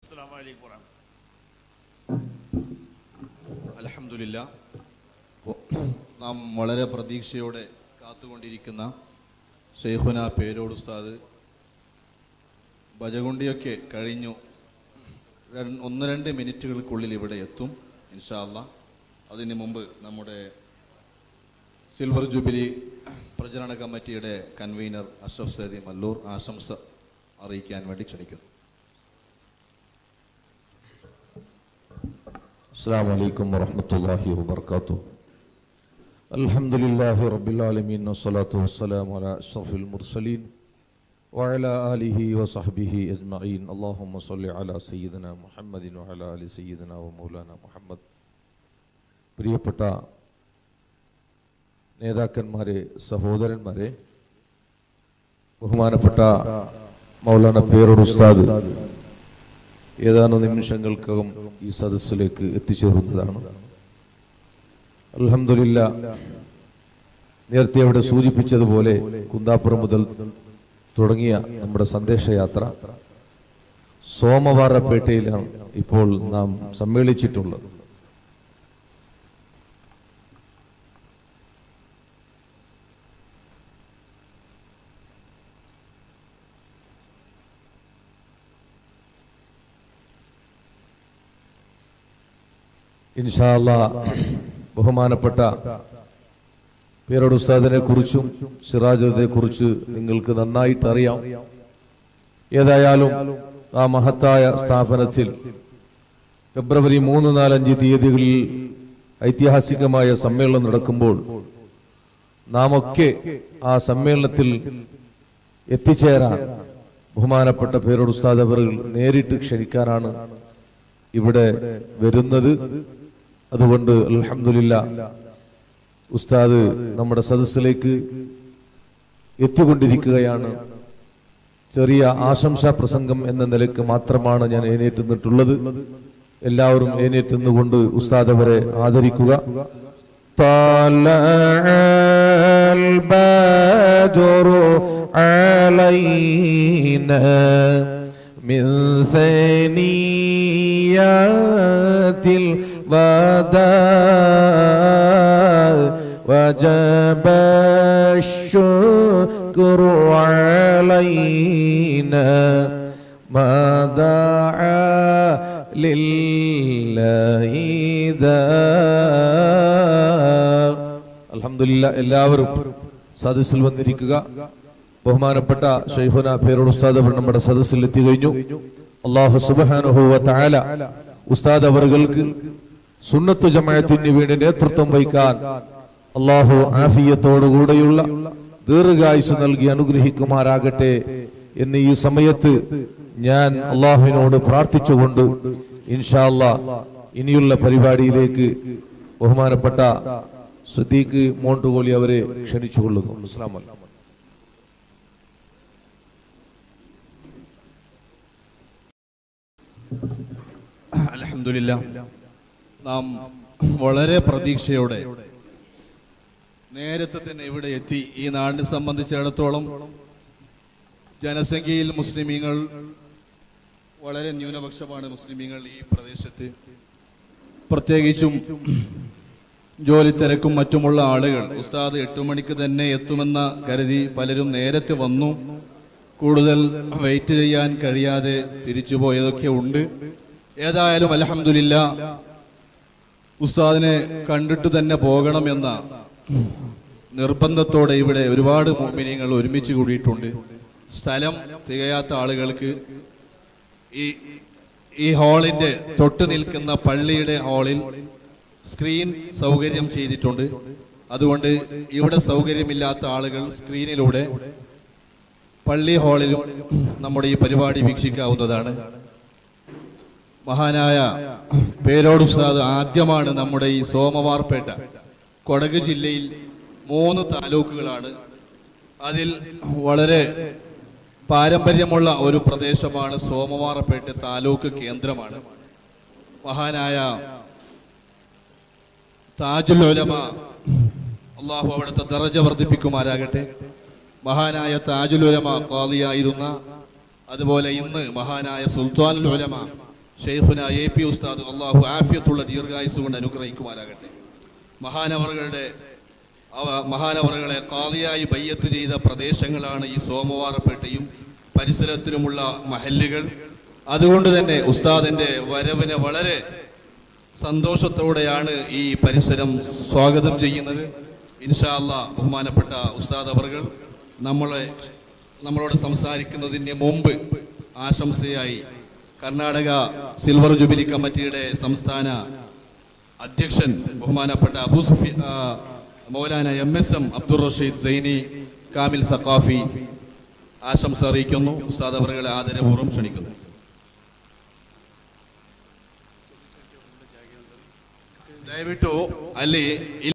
അസ്സാം വലൈക്കും വറഹ്മത്തുള്ളാഹി. അലഹമില്ല നാം വളരെ പ്രതീക്ഷയോടെ കാത്തുകൊണ്ടിരിക്കുന്ന ഷെയ്ഖുന പേരോട് ഉസ്താദ് ഭജകുണ്ടിയൊക്കെ കഴിഞ്ഞു രണ്ട്- ഒന്ന് രണ്ട് മിനിറ്റുകൾക്കുള്ളിൽ ഇവിടെ എത്തും ഇൻഷാ അല്ലാ അതിന് മുമ്പ് നമ്മുടെ സിൽവർ ജൂബിലി പ്രചരണ കമ്മിറ്റിയുടെ കൺവീനർ അഷ്റഫ് സേദി മല്ലൂർ ആശംസ അറിയിക്കാൻ വേണ്ടി ക്ഷണിക്കുന്നു السلام عليكم ورحمة الله وبركاته الحمد لله رب العالمين والصلاة والسلام على أشرف المرسلين وعلى آله وصحبه أجمعين اللهم صل على سيدنا محمد وعلى آل سيدنا ومولانا محمد പ്രിയപ്പെട്ട നേതാക്കന്മാരെ സഹോദരന്മാരെ ബഹുമാനപ്പെട്ട മൗലാന പേരോട് ഉസ്താദ് ഏതാനും നിമിഷങ്ങൾക്കകം ഈ സദസ്സിലേക്ക് എത്തിച്ചേരുന്നതാണ് അൽഹംദുലില്ല നേരത്തെ അവിടെ സൂചിപ്പിച്ചതുപോലെ കുന്താപ്പുറം മുതൽ തുടങ്ങിയ നമ്മുടെ സന്ദേശയാത്ര സോമവാരപേട്ടയിലാണ് ഇപ്പോൾ നാം സമ്മേളിച്ചിട്ടുള്ളത് ഇൻഷാല്ല ബഹുമാനപ്പെട്ട പേരോട് ഉസ്താദിനെ കുറിച്ചും സിറാജത്തെ കുറിച്ച് നിങ്ങൾക്ക് നന്നായിട്ട് അറിയാം ഏതായാലും ആ മഹത്തായ സ്ഥാപനത്തിൽ ഫെബ്രുവരി മൂന്ന് നാലഞ്ച് തീയതികളിൽ ഐതിഹാസികമായ സമ്മേളനം നടക്കുമ്പോൾ നാം ഒക്കെ ആ സമ്മേളനത്തിൽ എത്തിച്ചേരാൻ ബഹുമാനപ്പെട്ട പേരോട് ഉസ്താദ് അവർ നേരിട്ട് ക്ഷണിക്കാനാണ് ഇവിടെ വരുന്നത് അതുകൊണ്ട് അൽഹംദുലില്ല ഉസ്താദ് നമ്മുടെ സദസ്സിലേക്ക് എത്തിക്കൊണ്ടിരിക്കുകയാണ് ചെറിയ ആശംസാ പ്രസംഗം എന്ന നിലയ്ക്ക് മാത്രമാണ് ഞാൻ എഴുന്നേറ്റ് നിന്നിട്ടുള്ളത് എല്ലാവരും എഴുന്നേറ്റ് നിന്നുകൊണ്ട് ഉസ്താദ് അവരെ ആദരിക്കുക طلع البدر علينا من ثنيات الوداع وجب الشكر علينا ما دعا لله ذا الحمد لله എല്ലാവരും സദസ്സിൽ വന്നിരിക്കുക ബഹുമാനപ്പെട്ട ഷെയ്ഖുന പേരോട് ഉസ്താദ് അവർ നമ്മുടെ സദസ്സിൽ എത്തി കഴിഞ്ഞു അള്ളാഹു സുബ്ഹാനഹു വ തആല ഉസ്താദ് അവർക്ക് സുന്നത്ത് ജമാഅത്തിന് വേണ്ടി നേതൃത്വം വഹിക്കാൻ അള്ളാഹു ആഫിയത്തോടുകൂടെയുള്ള ദീർഘായുസ് നൽകി അനുഗ്രഹിക്കുമാറാകട്ടെ എന്ന് ഈ സമയത്ത് ഞാൻ അള്ളാഹുവിനോട് പ്രാർത്ഥിച്ചുകൊണ്ട് ഇൻഷാ അല്ലാ ഇനിയുള്ള പരിപാടിയിലേക്ക് ബഹുമാനപ്പെട്ട സുദ്ദീഖ് മോണ്ടുകോളി അവരെ ക്ഷണിച്ചുകൊള്ളുന്നു അസ്സലാമു അലൈക്കും അലഹമില്ല നാം വളരെ പ്രതീക്ഷയോടെ നേരത്തെ തന്നെ ഇവിടെ എത്തി ഈ നാടിനെ സംബന്ധിച്ചിടത്തോളം ജനസംഖ്യയിൽ മുസ്ലിമീങ്ങൾ വളരെ ന്യൂനപക്ഷമാണ് മുസ്ലിമീങ്ങൾ ഈ പ്രദേശത്ത് പ്രത്യേകിച്ചും ജോലി തിരക്കും മറ്റുമുള്ള ആളുകൾ ഉസ്താദ് എട്ടു മണിക്ക് തന്നെ എത്തുമെന്ന കരുതി പലരും നേരത്തെ വന്നു കൂടുതൽ വെയിറ്റ് ചെയ്യാൻ കഴിയാതെ തിരിച്ചു പോയതൊക്കെ ഉണ്ട് ഏതായാലും അലഹമില്ല ഉസ്താദിനെ കണ്ടിട്ട് തന്നെ പോകണമെന്ന നിർബന്ധത്തോടെ ഇവിടെ ഒരുപാട് മോമിനിയങ്ങൾ ഒരുമിച്ച് കൂടിയിട്ടുണ്ട് സ്ഥലം തികയാത്ത ആളുകൾക്ക് ഈ ഈ ഹാളിന്റെ തൊട്ട് നിൽക്കുന്ന പള്ളിയുടെ ഹാളിൽ സ്ക്രീൻ സൗകര്യം ചെയ്തിട്ടുണ്ട് അതുകൊണ്ട് ഇവിടെ സൗകര്യമില്ലാത്ത ആളുകൾ സ്ക്രീനിലൂടെ പള്ളി ഹാളിലും നമ്മുടെ ഈ പരിപാടി വീക്ഷിക്കാവുന്നതാണ് മഹാനായ പേരോട് ഉസ്താദ് ആദ്യമാണ് നമ്മുടെ ഈ സോമവാർപേട്ട കൊടക് ജില്ലയിൽ മൂന്ന് താലൂക്കുകളാണ് അതിൽ വളരെ പാരമ്പര്യമുള്ള ഒരു പ്രദേശമാണ് സോമവാറപ്പേട്ട് താലൂക്ക് കേന്ദ്രമാണ് മഹാനായ താജുൽ ഉലമ അള്ളാഹു അവിടുത്തെ ദറജ വർദ്ധിപ്പിക്കുമാരാകട്ടെ മഹാനായ താജുൽ ഉലമ ഖാദിയായിരുന്ന അതുപോലെ ഇന്ന് മഹാനായ സുൽത്താനുൽ ഉലമ ഷെയ്ഖുന എ പി ഉസ്താദ് അള്ളാഹു ആഫിയത്തുള്ള ദീർഘായുസ് കൊണ്ട് അനുഗ്രഹിക്കുമാറാകട്ടെ മഹാനവറുകളുടെ അവ മഹാനവറുകളെ കാളിയായി ബയ്യത്ത് ചെയ്ത പ്രദേശങ്ങളാണ് ഈ സോമവാരപ്പേട്ടയും പരിസരത്തിലുമുള്ള മഹല്ലുകൾ അതുകൊണ്ട് തന്നെ ഉസ്താദിന്റെ വരവിനെ വളരെ സന്തോഷത്തോടെയാണ് ഈ പരിസരം സ്വാഗതം ചെയ്യുന്നത് ഇൻഷാ അല്ലാ ബഹുമാനപ്പെട്ട ഉസ്താദ് അവർകൾ നമ്മളെ നമ്മളോട് സംസാരിക്കുന്നതിന് മുമ്പ് ആശംസയായി കർണാടക സിൽവർ ജൂബിലി കമ്മിറ്റിയുടെ സംസ്ഥാന അധ്യക്ഷൻ ബഹുമാനപ്പെട്ട അബൂ സുഫി ആ, Maulana M S M Abdul Rasheed Saini Kamil Saqafi ആശംസ അറിയിക്കുന്നു ഉസ്താദ് അവറുകളെ ആദരപൂർവ്വം ക്ഷണിക്കുന്നു ದಯವಿಟ್ಟು ಅಲ್ಲಿ